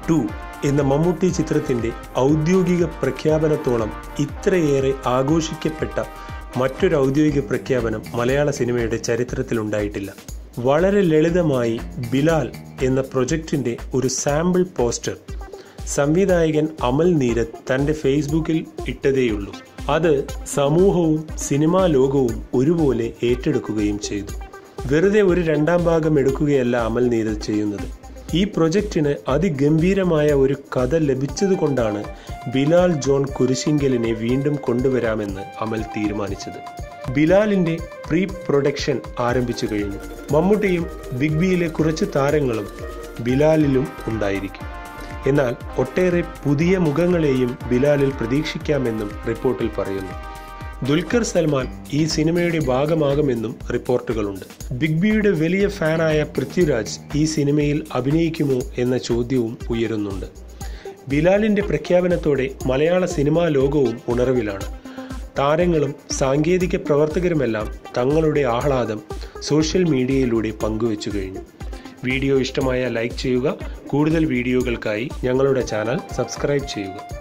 to എന്ന മമ്മൂട്ടി ചിത്രത്തിന്റെ ഔദ്യോഗിക പ്രഖ്യാപനത്തോളം ഇത്രയേറെ ആഘോഷിക്കപ്പെട്ട മറ്റൊരു ഔദ്യോഗിക പ്രഖ്യാപനം മലയാള സിനിമയുടെ ചരിത്രത്തിലുണ്ടായിട്ടില്ല വളരെ ലളിതമായി ബിലാൽ എന്ന പ്രൊജക്ടിന്റെ ഒരു സാമ്പിൾ പോസ്റ്റർ സംവിധായകൻ അമൽ നീരത് തന്റെ ഫേസ്ബുക്കിൽ ഇട്ടതേയുള്ളൂ അത് സമൂഹവും സിനിമാ ലോകവും ഒരുപോലെ ഏറ്റെടുക്കുകയും ചെയ്തു വെറുതെ ഒരു രണ്ടാം ഭാഗം എടുക്കുകയല്ല അമൽ നീരത് ചെയ്യുന്നത് ഈ പ്രൊജക്ടിന് അതിഗംഭീരമായ ഒരു കഥ ലഭിച്ചതുകൊണ്ടാണ് ബിലാൽ ജോൺ കുരിശിങ്കലിനെ വീണ്ടും കൊണ്ടുവരാമെന്ന് അമൽ തീരുമാനിച്ചത് ബിലാലിന്റെ പ്രീ പ്രൊഡക്ഷൻ ആരംഭിച്ചു കഴിഞ്ഞു മമ്മൂട്ടിയും ബിഗ് ബിയിലെ കുറച്ച് താരങ്ങളും ബിലാലിലും ഉണ്ടായിരിക്കും എന്നാൽ ഒട്ടേറെ പുതിയ മുഖങ്ങളെയും ബിലാലിൽ പ്രതീക്ഷിക്കാമെന്നും റിപ്പോർട്ടിൽ പറയുന്നു ദുൽഖർ സൽമാൻ ഈ സിനിമയുടെ ഭാഗമാകുമെന്നും റിപ്പോർട്ടുകളുണ്ട് ബിഗ് ബിയുടെ വലിയ ഫാനായ പൃഥ്വിരാജ് ഈ സിനിമയിൽ അഭിനയിക്കുമോ എന്ന ചോദ്യവും ഉയരുന്നുണ്ട് ബിലാലിന്റെ പ്രഖ്യാപനത്തോടെ മലയാള സിനിമാ ലോകവും ഉണർവിലാണ് താരങ്ങളും സാങ്കേതിക പ്രവർത്തകരുമെല്ലാം തങ്ങളുടെ ആഹ്ലാദം സോഷ്യൽ മീഡിയയിലൂടെ പങ്കുവച്ചു കഴിഞ്ഞു വീഡിയോ ഇഷ്ടമായ ലൈക്ക് ചെയ്യുക കൂടുതൽ വീഡിയോകൾക്കായി ഞങ്ങളുടെ ചാനൽ സബ്സ്ക്രൈബ് ചെയ്യുക